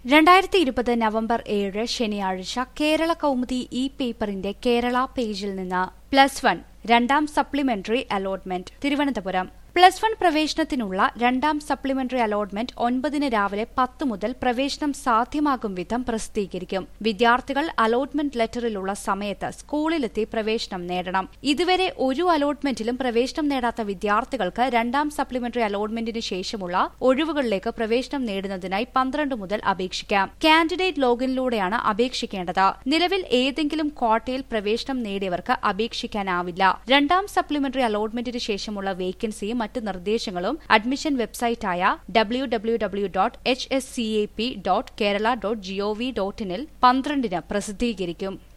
രണ്ടായിരത്തി ഇരുപത് നവംബർ ഏഴ് ശനിയാഴ്ച കേരള കൗമുദി ഇ പേപ്പറിന്റെ കേരള പേജിൽ നിന്ന് പ്ലസ് വൺ രണ്ടാം supplementary allotment Thiruvananthapuram plus one പ്രവേശനത്തിനുള്ള രണ്ടാം സപ്ലിമെന്ററി അലോട്ട്മെന്റ് ഒൻപതിന് രാവിലെ പത്ത് മുതൽ പ്രവേശനം സാധ്യമാകും വിധം പ്രസിദ്ധീകരിക്കും വിദ്യാർത്ഥികൾ അലോട്ട്മെന്റ് ലെറ്ററിലുള്ള സമയത്ത് സ്കൂളിലെത്തി പ്രവേശനം നേടണം ഇതുവരെ ഒരു അലോട്ട്മെന്റിലും പ്രവേശനം നേടാത്ത വിദ്യാർത്ഥികൾക്ക് രണ്ടാം സപ്ലിമെന്ററി അലോട്ട്മെന്റിന് ശേഷമുള്ള ഒഴിവുകളിലേക്ക് പ്രവേശനം നേടുന്നതിനായി പന്ത്രണ്ട് മുതൽ അപേക്ഷിക്കാം കാൻഡിഡേറ്റ് ലോഗിനിലൂടെയാണ് അപേക്ഷിക്കേണ്ടത് നിലവിൽ ഏതെങ്കിലും ക്വാട്ടയിൽ പ്രവേശനം നേടിയവർക്ക് അപേക്ഷിക്കാനാവില്ല രണ്ടാം സപ്ലിമെന്ററി അലോട്ട്മെന്റിന് ശേഷമുള്ള വേക്കൻസിയും മറ്റ് നിർദ്ദേശങ്ങളും അഡ്മിഷൻ വെബ്സൈറ്റായ W W W dot H S C A P dot Kerala dot GOV dot ഇനിൽ പന്ത്രണ്ടിന് പ്രസിദ്ധീകരിക്കും